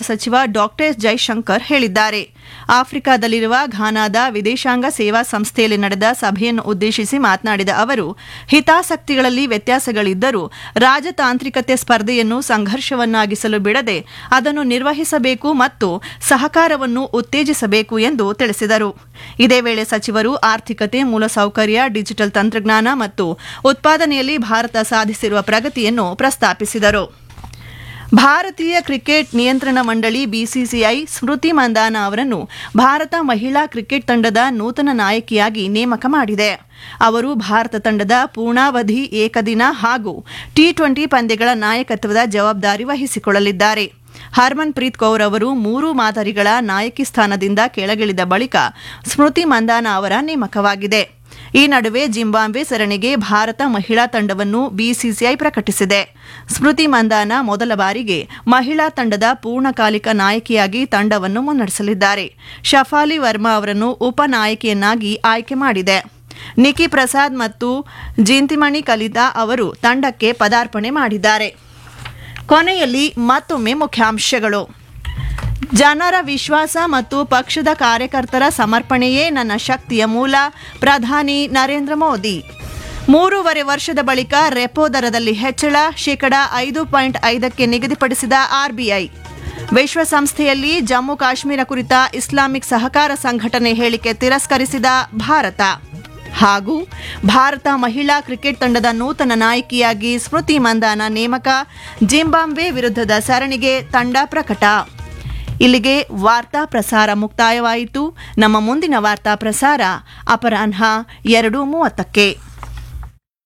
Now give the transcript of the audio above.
ಸಚಿವ ಡಾಕ್ಟರ್ ಜೈಶಂಕರ್ ಹೇಳಿದ್ದಾರೆ ಆಫ್ರಿಕಾದಲ್ಲಿರುವ ಘಾನಾದ ವಿದೇಶಾಂಗ ಸೇವಾ ಸಂಸ್ಥೆಯಲ್ಲಿ ನಡೆದ ಸಭೆಯನ್ನು ಉದ್ದೇಶಿಸಿ ಮಾತನಾಡಿದ ಅವರು ಹಿತಾಸಕ್ತಿಗಳಲ್ಲಿ ವ್ಯತ್ಯಾಸಗಳಿದ್ದರೂ ರಾಜತಾಂತ್ರಿಕತೆ ಸ್ಪರ್ಧೆಯನ್ನು ಸಂಘರ್ಷವನ್ನಾಗಿಸಲು ಬಿಡದೆ ಅದನ್ನು ನಿರ್ವಹಿಸಬೇಕು ಮತ್ತು ಸಹಕಾರವನ್ನು ಉತ್ತೇಜಿಸಬೇಕು ಎಂದು ತಿಳಿಸಿದರು ಇದೇ ವೇಳೆ ಸಚಿವರು ಆರ್ಥಿಕತೆ ಮೂಲಸೌಕರ್ಯ ಡಿಜಿಟಲ್ ತಂತ್ರಜ್ಞಾನ ಮತ್ತು ಉತ್ಪಾದನೆಯಲ್ಲಿ ಭಾರತ ಸಾಧಿಸಿರುವ ಪ್ರಗತಿಯನ್ನು ಪ್ರಸ್ತಾಪಿಸಿದರು ಭಾರತೀಯ ಕ್ರಿಕೆಟ್ ನಿಯಂತ್ರಣ ಮಂಡಳಿ ಬಿಸಿಸಿಐ ಸ್ಮೃತಿ ಮಂದಾನ ಅವರನ್ನು ಭಾರತ ಮಹಿಳಾ ಕ್ರಿಕೆಟ್ ತಂಡದ ನೂತನ ನಾಯಕಿಯಾಗಿ ನೇಮಕ ಮಾಡಿದೆ ಅವರು ಭಾರತ ತಂಡದ ಪೂರ್ಣಾವಧಿ ಏಕದಿನ ಹಾಗೂ ಟಿ ಟ್ವೆಂಟಿ ಪಂದ್ಯಗಳ ನಾಯಕತ್ವದ ಜವಾಬ್ದಾರಿ ವಹಿಸಿಕೊಳ್ಳಲಿದ್ದಾರೆ ಹರ್ಮನ್ ಪ್ರೀತ್ ಕೌರ್ ಅವರು ಮೂರು ಮಾದರಿಗಳ ನಾಯಕಿ ಸ್ಥಾನದಿಂದ ಕೆಳಗಿಳಿದ ಬಳಿಕ ಸ್ಮೃತಿ ಮಂದಾನ ಅವರ ನೇಮಕವಾಗಿದೆ ಈ ನಡುವೆ ಜಿಂಬಾಬ್ವೆ ಸರಣಿಗೆ ಭಾರತ ಮಹಿಳಾ ತಂಡವನ್ನು ಬಿಸಿಸಿಐ ಪ್ರಕಟಿಸಿದೆ ಸ್ಮೃತಿ ಮಂದಾನ ಮೊದಲ ಬಾರಿಗೆ ಮಹಿಳಾ ತಂಡದ ಪೂರ್ಣಕಾಲಿಕ ನಾಯಕಿಯಾಗಿ ತಂಡವನ್ನು ಮುನ್ನಡೆಸಲಿದ್ದಾರೆ ಶಫಾಲಿ ವರ್ಮಾ ಅವರನ್ನು ಉಪನಾಯಕಿಯನ್ನಾಗಿ ಆಯ್ಕೆ ಮಾಡಿದೆ ನಿಕಿ ಪ್ರಸಾದ್ ಮತ್ತು ಜಿಂತಿಮಣಿ ಕಲಿತಾ ಅವರು ತಂಡಕ್ಕೆ ಪದಾರ್ಪಣೆ ಮಾಡಿದ್ದಾರೆ ಕೊನೆಯಲ್ಲಿ ಮತ್ತೊಮ್ಮೆ ಮುಖ್ಯಾಂಶಗಳು ಜನರ ವಿಶ್ವಾಸ ಮತ್ತು ಪಕ್ಷದ ಕಾರ್ಯಕರ್ತರ ಸಮರ್ಪಣೆಯೇ ನನ್ನ ಶಕ್ತಿಯ ಮೂಲ ಪ್ರಧಾನಿ ನರೇಂದ್ರ ಮೋದಿ ಮೂರೂವರೆ ವರ್ಷದ ಬಳಿಕ ರೆಪೋ ದರದಲ್ಲಿ ಹೆಚ್ಚಳ ಶೇಕಡ ಐದು ಪಾಯಿಂಟ್ ಐದಕ್ಕೆ ನಿಗದಿಪಡಿಸಿದ ಆರ್ಬಿಐ ವಿಶ್ವಸಂಸ್ಥೆಯಲ್ಲಿ ಜಮ್ಮು ಕಾಶ್ಮೀರ ಕುರಿತ ಇಸ್ಲಾಮಿಕ್ ಸಹಕಾರ ಸಂಘಟನೆ ಹೇಳಿಕೆ ತಿರಸ್ಕರಿಸಿದ ಭಾರತ ಹಾಗೂ ಭಾರತ ಮಹಿಳಾ ಕ್ರಿಕೆಟ್ ತಂಡದ ನೂತನ ನಾಯಕಿಯಾಗಿ ಸ್ಮೃತಿ ಮಂದಾನ ನೇಮಕ ಜಿಂಬಾಬ್ವೆ ವಿರುದ್ಧದ ಸರಣಿಗೆ ತಂಡ ಪ್ರಕಟ ಇಲ್ಲಿಗೆ ವಾರ್ತಾ ಪ್ರಸಾರ ಮುಕ್ತಾಯವಾಯಿತು ನಮ್ಮ ಮುಂದಿನ ವಾರ್ತಾ ಪ್ರಸಾರ ಅಪರಾಹ್ನ ಎರಡು ಮೂವತ್ತಕ್ಕೆ